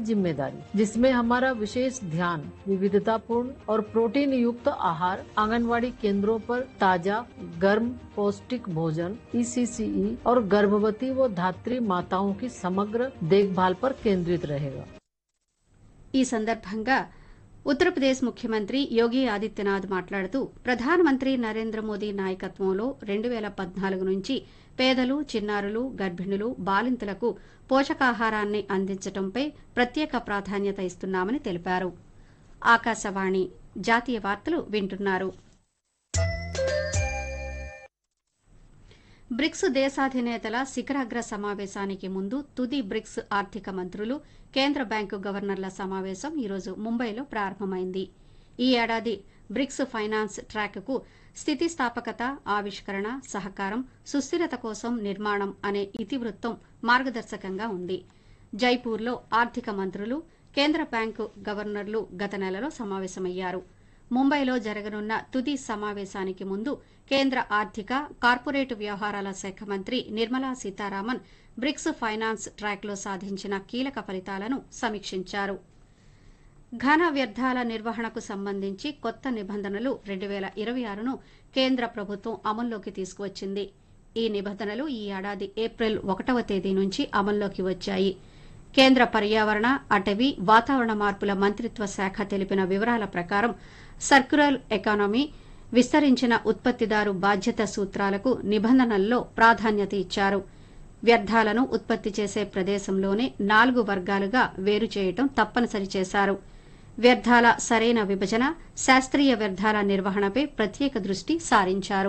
जिम्मेदारी जिसमें हमारा विशेष ध्यान विविधतापूर्ण और प्रोटीन युक्त आहार आंगनवाड़ी केंद्रों पर ताजा गर्म पौष्टिक भोजन ईसीसीई और गर्भवती व धात्री माताओं की समग्र देखभाल पर केंद्रित रहेगा ఈ సందర్భంగా ఉత్తరప్రదేశ్ ముఖ్యమంత్రి యోగి ఆదిత్యనాథ్ మాట్లాడుతూ ప్రధానమంత్రి నరేంద్ర మోదీ నాయకత్వంలో రెండు వేల పద్నాలుగు నుంచి పేదలు చిన్నారులు గర్భిణులు బాలింతలకు పోషకాహారాన్ని అందించడంపై ప్రత్యేక ప్రాధాన్యత ఇస్తున్నామని తెలిపారు ఆకాశవాణి జాతీయ వార్తలు వింటున్నారు బ్రిక్స్ దేశాధినేతల శిఖరాగ్ర సమావేశానికి ముందు తుది బ్రిక్స్ ఆర్థిక మంత్రులు కేంద్ర బ్యాంకు గవర్నర్ల సమావేశం ఈరోజు ముంబైలో ప్రారంభమైంది ఈ ఏడాది బ్రిక్స్ ఫైనాన్స్ ట్రాక్కు స్థితిస్థాపకత ఆవిష్కరణ సహకారం సుస్థిరత కోసం నిర్మాణం అనే ఇతివృత్తం మార్గదర్శకంగా ఉంది జైపూర్లో ఆర్థిక మంత్రులు కేంద్ర బ్యాంకు గవర్నర్లు గత నెలలో సమావేశమయ్యారు ముంబైలో జరగనున్న తుది సమావేశానికి ముందు కేంద్ర ఆర్థిక కార్పొరేట్ వ్యవహారాల శాఖ మంత్రి నిర్మలా సీతారామన్ బ్రిక్స్ ఫైనాన్స్ ట్రాక్లో సాధించిన కీలక ఫలితాలను సమీక్షించారు ఘన వ్యర్థాల నిర్వహణకు సంబంధించి కొత్త నిబంధనలు రెండు వేల ఇరవై ఆరును కేంద్ర ప్రభుత్వం అమల్లోకి తీసుకువచ్చింది ఈ నిబంధనలు ఈ ఏడాది ఏప్రిల్ ఒకటవ తేదీ నుంచి అమల్లోకి వచ్చాయి కేంద్ర పర్యావరణ అటవీ వాతావరణ మార్పుల మంత్రిత్వ శాఖ తెలిపిన వివరాల ప్రకారం సర్క్యులర్ ఎకానమీ విస్తరించిన ఉత్పత్తిదారు బాధ్యత సూత్రాలకు నిబంధనల్లో ప్రాధాన్యత ఇచ్చారు వ్యర్థాలను ఉత్పత్తి చేసే ప్రదేశంలోనే నాలుగు వర్గాలుగా వేరు చేయటం తప్పనిసరి చేశారు వ్యర్థాల సరైన విభజన శాస్త్రీయ వ్యర్థాల నిర్వహణపై ప్రత్యేక దృష్టి సారించారు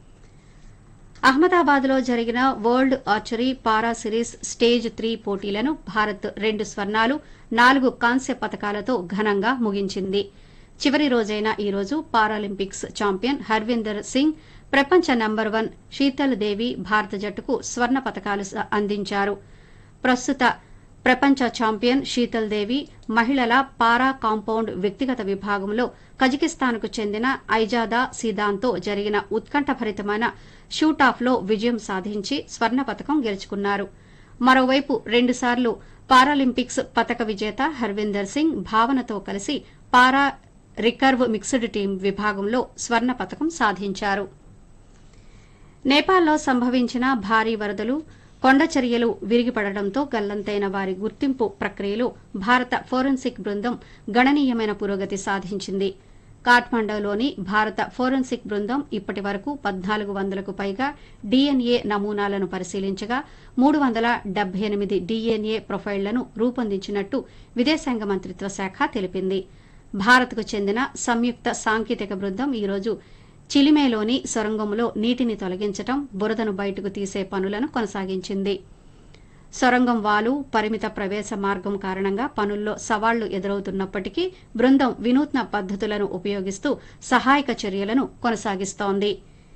అహ్మదాబాద్లో జరిగిన world archery para series stage three పోటీలను భారత్ రెండు స్వర్ణాలు నాలుగు కాంస్య పతకాలతో ఘనంగా ముగించింది చివరి రోజైన ఈ రోజు పారాలింపిక్స్ ఛాంపియన్ హర్విందర్ సింగ్ ప్రపంచ నంబర్ వన్ శీతల్ దేవి భారత జట్టుకు స్వర్ణ పతకాలు స- అందించారు ప్రస్తుత ప్రపంచ ఛాంపియన్ శీతల్ దేవి మహిళల పారా కాంపౌండ్ వ్యక్తిగత విభాగంలో కజకిస్తాన్కు చెందిన ఐజాదా సీదాన్తో జరిగిన ఉత్కంఠభరితమైన షూటాఫ్లో విజయం సాధించి స్వర్ణ పతకం గెలుచుకున్నారు మరోవైపు రెండుసార్లు పారాలింపిక్స్ పతక విజేత హర్విందర్ సింగ్ భావనతో కలిసి పారా రికర్వ్ మిక్స్డ్ టీం విభాగంలో స్వర్ణ పతకం సాధించారు నేపాల్లో సంభవించిన భారీ వరదలు కొండచర్యలు విరిగిపడడంతో గల్లంతైన వారి గుర్తింపు ప్రక్రియలో భారత ఫోరెన్సిక్ బృందం గణనీయమైన పురోగతి సాధించింది కాఠ్మండూలోని భారత ఫోరెన్సిక్ బృందం ఇప్పటి వరకు పద్నాలుగు వందలకు పైగా డీఎన్ఏ నమూనాలను పరిశీలించగా మూడు వందల డెబ్బై ఎనిమిది డీఎన్ఏ ప్రొఫైళ్లను రూపొందించినట్టు విదేశాంగ మంత్రిత్వ శాఖ తెలిపింది భారత్కు చెందిన సంయుక్త సాంకేతిక బృందం ఈరోజు చిలిమేలోని సొరంగంలో నీటిని తొలగించటం బురదను బయటకు తీసే పనులను కొనసాగించింది సొరంగం వాలు పరిమిత ప్రవేశ మార్గం కారణంగా పనుల్లో సవాళ్లు ఎదురవుతున్నప్పటికీ బృందం వినూత్న పద్దతులను ఉపయోగిస్తూ సహాయక చర్యలను కొనసాగిస్తోంది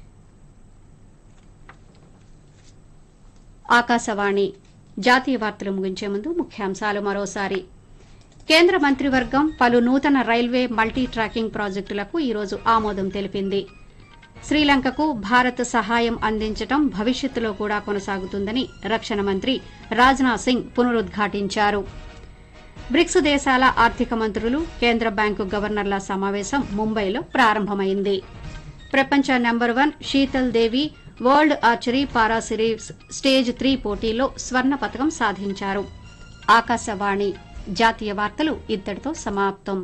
ఆకాశవాణి జాతీయ వార్తలు ముగించే ముందు ముఖ్యాంశాలు మరోసారి కేంద్ర మంత్రివర్గం పలు నూతన రైల్వే మల్టీ ట్రాకింగ్ ప్రాజెక్టులకు ఈరోజు ఆమోదం తెలిపింది శ్రీలంకకు భారత్ సహాయం అందించటం భవిష్యత్తులో కూడా కొనసాగుతుందని రక్షణ మంత్రి రాజ్నాథ్ సింగ్ పునరుద్ఘాటించారు బ్రిక్స్ దేశాల ఆర్థిక మంత్రులు కేంద్ర బ్యాంకు గవర్నర్ల సమావేశం ముంబైలో ప్రారంభమైంది ప్రపంచ number one Sheetal Devi world archery para series stage three పోటీలో స్వర్ణ పతకం సాధించారు ఆకాశవాణి జాతీయ వార్తలు ఇద్దరితో సమాప్తం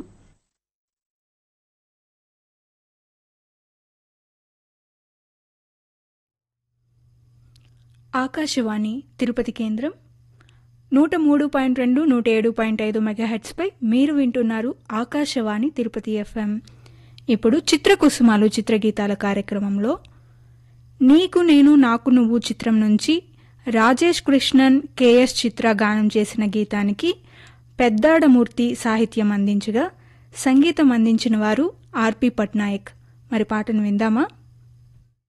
ఆకాశవాణి తిరుపతి కేంద్రం నూట మూడు పాయింట్ రెండు నూట ఏడు పాయింట్ ఐదు మెగాహెట్స్పై మీరు వింటున్నారు ఆకాశవాణి తిరుపతి ఎఫ్ఎం ఇప్పుడు చిత్రకుసుమాలు చిత్రగీతాల కార్యక్రమంలో నీకు నేను నాకు నువ్వు చిత్రం నుంచి రాజేష్ కృష్ణన్ కెఎస్ చిత్ర గానం చేసిన గీతానికి పెద్దాడమూర్తి సాహిత్యం అందించగా సంగీతం అందించిన వారు ఆర్పి పట్నాయక్ మరి పాటను విందామా